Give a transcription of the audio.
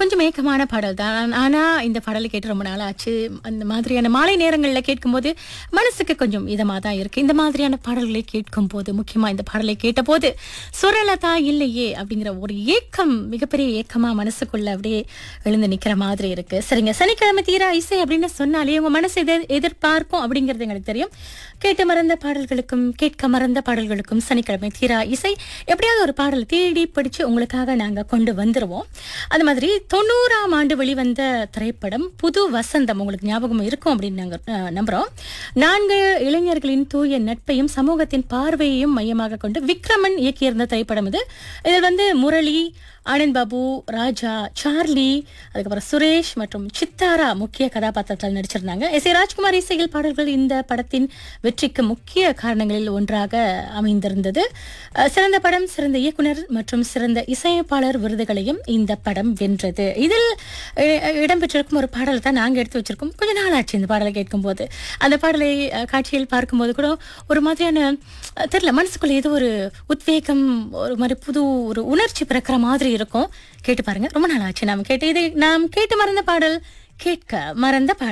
கொஞ்சம் ஏக்கமான பாடல் தான் ஆனா இந்த பாடலை கேட்டு ரொம்ப நாள் ஆச்சு அந்த மாதிரியான மாலை நேரங்களில் கேட்கும்போது மனசுக்கு கொஞ்சம் இதமா தான் இருக்கு இந்த மாதிரியான பாடல்களை கேட்கும் போது முக்கியமா இந்த பாடலை கேட்டபோது சுரலதா இல்லையே அப்படிங்கிற ஒரு ஏக்கம் மிகப்பெரிய ஏக்கமா மனசுக்குள்ள அப்படியே எழுந்து நிக்கிற மாதிரி இருக்கு சரிங்க சனிக்கிழமை தீரா இசை அப்படின்னு சொன்னாலே உங்க மனசு எதை எதிர்பார்க்கும் அப்படிங்கிறது எங்களுக்கு தெரியும் கேட்டு மறந்த பாடல்களுக்கும் கேட்க மறந்த பாடல்களுக்கும் சனிக்கிழமை தீரா இசை எப்படியாவது ஒரு பாடல் தேடி பிடிச்சு உங்களுக்காக நாங்க கொண்டு வந்துருவோம் அது மாதிரி தொண்ணூறாம் ஆண்டு வெளிவந்த திரைப்படம் புது வசந்தம் உங்களுக்கு ஞாபகம் இருக்கும் அப்படின்னு நாங்க அஹ், நம்புறோம் நான்கு இளைஞர்களின் தூய நட்பையும் சமூகத்தின் பார்வையையும் மையமாக கொண்டு விக்ரமன் இயக்கியிருந்த திரைப்படம் இது இதில் வந்து முரளி ஆனந்த் பாபு ராஜா சார்லி அதுக்கப்புறம் சுரேஷ் மற்றும் சித்தாரா முக்கிய கதாபாத்திரத்தில் நடிச்சிருந்தாங்க எஸ் ஏ ராஜ்குமார் இசையில் பாடல்கள் இந்த படத்தின் வெற்றிக்கு முக்கிய காரணங்களில் ஒன்றாக அமைந்திருந்தது அஹ், சிறந்த படம் சிறந்த இயக்குனர் மற்றும் சிறந்த இசையமைப்பாளர் விருதுகளையும் இந்த படம் வென்றது இதில் அஹ், இடம்பெற்றிருக்கும் ஒரு பாடல் தான் நாங்கள் எடுத்து வச்சிருக்கோம் கொஞ்ச நாள் ஆச்சு இந்த பாடலை கேட்கும்போது அந்த பாடலை அஹ், காட்சியில் பார்க்கும்போது கூட ஒரு மாதிரியான அஹ், தெரியல மனசுக்குள்ள ஏதோ ஒரு உத்வேகம் ஒரு மாதிரி புது ஒரு உணர்ச்சி பிறக்கிற மாதிரி இருக்கும் கேட்டு பாருங்க ரொம்ப நாள் ஆச்சு நாம் கேட்டு இது நாம் கேட்டு மறந்த பாடல் கேட்க மறந்த பாடல்